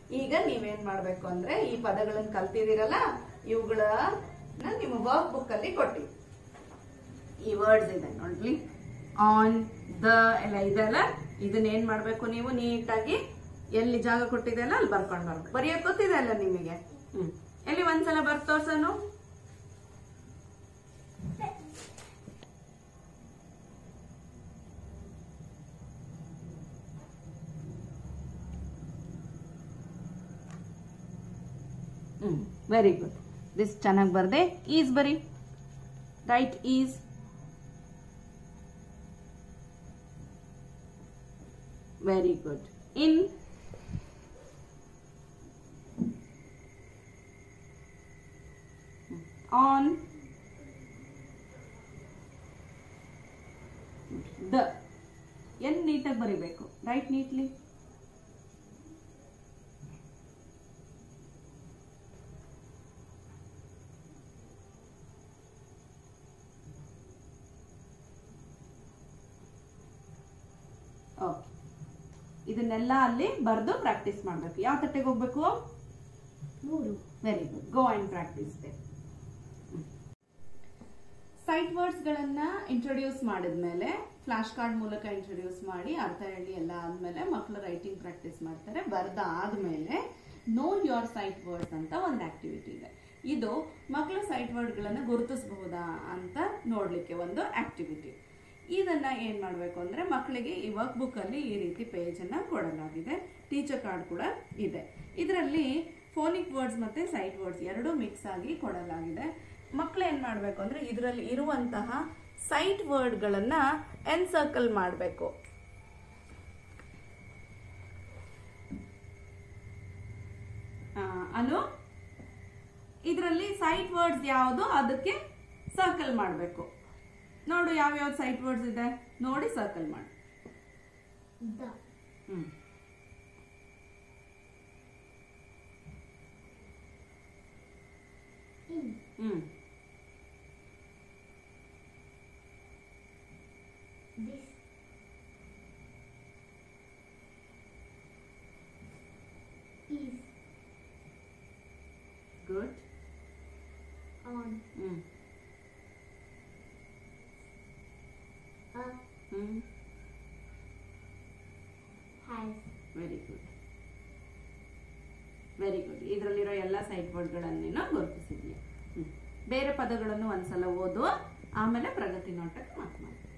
ಈಗ ನೀವೇನ್ ಮಾಡ್ಬೇಕು ಅಂದ್ರೆ ಈ ಪದಗಳನ್ನ ಕಲ್ತಿದ್ದೀರಲ್ಲ ಇವುಗಳನ್ನ ನಿಮ್ಮ ವರ್ಕ್ ಬುಕ್ ಅಲ್ಲಿ ಕೊಟ್ಟಿ ಈ ವರ್ಡ್ಸ್ ಇದೆ ನೋಡ್ಲಿ ಆನ್ ದ ಎಲ್ಲ ಇದೆಲ್ಲ ಇದನ್ನ ಏನ್ ಮಾಡ್ಬೇಕು ನೀವು ನೀಟಾಗಿ ಎಲ್ಲಿ ಜಾಗ ಕೊಟ್ಟಿದೆಯಲ್ಲ ಅಲ್ಲಿ ಬರ್ಕೊಂಡ್ ಬರ್ಬೇಕು ಬರೆಯೋಕ್ ಗೊತ್ತಿದೆ ಅಲ್ಲ ನಿಮಗೆ ಹ್ಮ್ ಎಲ್ಲಿ ಒಂದ್ಸಲ ಬರ್ತ್ ತೋರ್ಸನು ಹ್ಮ್ ವೆರಿ ಗುಡ್ ದಿಸ್ ಚೆನ್ನಾಗಿ ಬರ್ದೆ ಈಸ್ ಬರಿ right is very good in on the an ನೀಟಾಗಿ ಬರಿಬೇಕು ರೈಟ್ ನೀಟ್ಲಿ ಓಕೆ ಇದನ್ನೆಲ್ಲ ಅಲ್ಲಿ ಬರೆದು ಪ್ರಾಕ್ಟೀಸ್ ಮಾಡಬೇಕು ಯಾವ ತಟ್ಟೆಗೆ ಹೋಗ್ಬೇಕು ಮೂರು very good go and practice the sight words ಗಳನ್ನ ಇಂಟ್ರೊಡ್ಯೂಸ್ ಮಾಡಿದ್ಮೇಲೆ ಫ್ಲಾಶ್ ಕಾರ್ಡ್ ಮೂಲಕ ಇಂಟ್ರೊಡ್ಯೂಸ್ ಮಾಡಿ ಅರ್ಥ ಹೇಳಿ ಎಲ್ಲ ಆದ್ಮೇಲೆ ಮಕ್ಕಳು ರೈಟಿಂಗ್ ಪ್ರಾಕ್ಟೀಸ್ ಮಾಡ್ತಾರೆ ಬರ್ದ ಆದ್ಮೇಲೆ ನೋ ಯೋರ್ ಸೈಟ್ ವರ್ಡ್ಸ್ ಅಂತ ಒಂದು ಆಕ್ಟಿವಿಟಿ ಇದೆ ಇದು ಮಕ್ಕಳು ಸೈಟ್ ವರ್ಡ್ಗಳನ್ನ ಗುರುತಿಸಬಹುದಾ ಅಂತ ನೋಡ್ಲಿಕ್ಕೆ ಒಂದು ಆಕ್ಟಿವಿಟಿ ಇದನ್ನ ಏನ್ ಮಾಡ್ಬೇಕು ಅಂದ್ರೆ ಮಕ್ಕಳಿಗೆ ಈ ವರ್ಕ್ ಬುಕ್ ಅಲ್ಲಿ ಈ ರೀತಿ ಪೇಜ್ ಅನ್ನ ಕೊಡಲಾಗಿದೆ ಟೀಚರ್ ಕಾರ್ಡ್ ಕೂಡ ಇದೆ ಇದರಲ್ಲಿ ಫೋನಿಕ್ ವರ್ಡ್ಸ್ ಮತ್ತೆ ಸೈಟ್ ವರ್ಡ್ಸ್ ಎರಡೂ ಮಿಕ್ಸ್ ಆಗಿ ಕೊಡಲಾಗಿದೆ ಮಕ್ಕಳು ಏನ್ ಮಾಡ್ಬೇಕು ಅಂದ್ರೆ ಇದರಲ್ಲಿ ಇರುವಂತಹ ಸೈಟ್ ವರ್ಡ್ಗಳನ್ನ ಎನ್ಸರ್ಕಲ್ ಮಾಡಬೇಕು ಅನು ಇದರಲ್ಲಿ ಸೈಟ್ ವರ್ಡ್ಸ್ ಯಾವುದು ಅದಕ್ಕೆ ಸರ್ಕಲ್ ಮಾಡಬೇಕು ನೋಡು ಯಾವ್ಯಾವ ಸೈಟ್ ವರ್ಡ್ಸ್ ಇದೆ ನೋಡಿ ಸರ್ಕಲ್ ಮಾಡಿ the hmm in hmm this is good on hmm a hmm has very good very good ಇದರಲ್ಲಿರೋ ಎಲ್ಲ ಸೈಟ್ ವರ್ಡ್ಗಳನ್ನೇನೋ ಗುರುತಿಸಿದ್ಯಾ ಹ್ಮ್ ಬೇರೆ ಪದಗಳನ್ನು ಒಂದ್ಸಲ ಓದು ಆಮೇಲೆ ಪ್ರಗತಿ ನೋಟಕ್ಕೆ ಮಾತು ಮಾಡಿ